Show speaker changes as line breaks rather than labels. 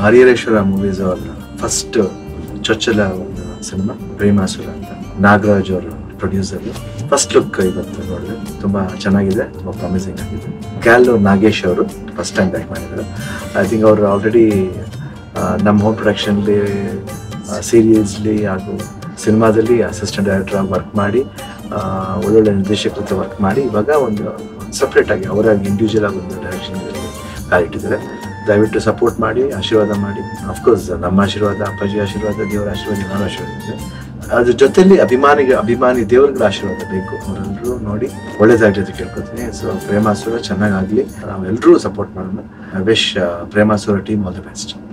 Harihareshwara movies ಅವ್ರ first ಚೊಚ್ಚಲ ಒಂದು ಸಿನಿಮಾ ಪ್ರೇಮಾಸುರ ಅಂತ ನಾಗರಾಜ್ ಅವರು ಪ್ರೊಡ್ಯೂಸರ್ ಫಸ್ಟ್ ಲುಕ್ ಇವತ್ತು ನೋಡಿದೆ ತುಂಬಾ ಚೆನ್ನಾಗಿದೆ ತುಂಬಾ ಪ್ರಾಮಿಸಿಂಗ್ ಆಗಿದೆ ಗ್ಯಾಲ್ ನಾಗೇಶ್ ಅವರು ಫಸ್ಟ್ ಟೈಮ್ ಬ್ಯಾಕ್ ಮಾಡಿದ್ದಾರೆ ಐ ಥಿಂಕ್ ಅವರು ಆಲ್ರೆಡಿ ನಮ್ಮ ಹೋಮ್ ಪ್ರೊಡಕ್ಷನ್ಲಿ ಸೀರಿಯಲ್ಸ್ಲಿ ಹಾಗೂ ಸಿನಿಮಾದಲ್ಲಿ ಅಸಿಸ್ಟೆಂಟ್ ಡೈರೆಕ್ಟರ್ ಆಗಿ ವರ್ಕ್ ಮಾಡಿ ಆ, ಒಳ್ಳೊಳ್ಳೆ ನಿರ್ದೇಶಕರ ಜೊತೆ ವರ್ಕ್ ಮಾಡಿ ಇವಾಗ ಒಂದು ಸಪ್ರೇಟ್ ಆಗಿ ಅವರಾಗಿ ಇಂಡಿವಿಜುವಲ್ ಆಗಿ ಒಂದು ಡೈರೆಕ್ಷನ್ ಕಾಲಿಟ್ಟಿದ್ದಾರೆ ದಯವಿಟ್ಟು ಸಪೋರ್ಟ್ ಮಾಡಿ ಆಶೀರ್ವಾದ ಮಾಡಿ ಅಫ್ಕೋರ್ಸ್ ನಮ್ಮ ಆಶೀರ್ವಾದ ಅಪ್ಪಾಜಿ ಆಶೀರ್ವಾದ ದೇವರ ಆಶೀರ್ವಾದ ಎಲ್ಲರ ಆಶೀರ್ವಾದ ಇದೆ ಅದ್ರ ಜೊತೆಲಿ ಅಭಿಮಾನಿಗೆ ಅಭಿಮಾನಿ ದೇವರುಗಳ ಆಶೀರ್ವಾದ ಬೇಕು ಅವರೆಲ್ಲರೂ ನೋಡಿ ಒಳ್ಳೇದಾಗಿ ಜೊತೆ ಕೇಳ್ಕೊತೀನಿ ಸೊ ಪ್ರೇಮಾಸುರ ಚೆನ್ನಾಗಾಗ್ಲಿ ನಾವೆಲ್ಲರೂ ಸಪೋರ್ಟ್ ಮಾಡೋಣ wish Premasura team all the best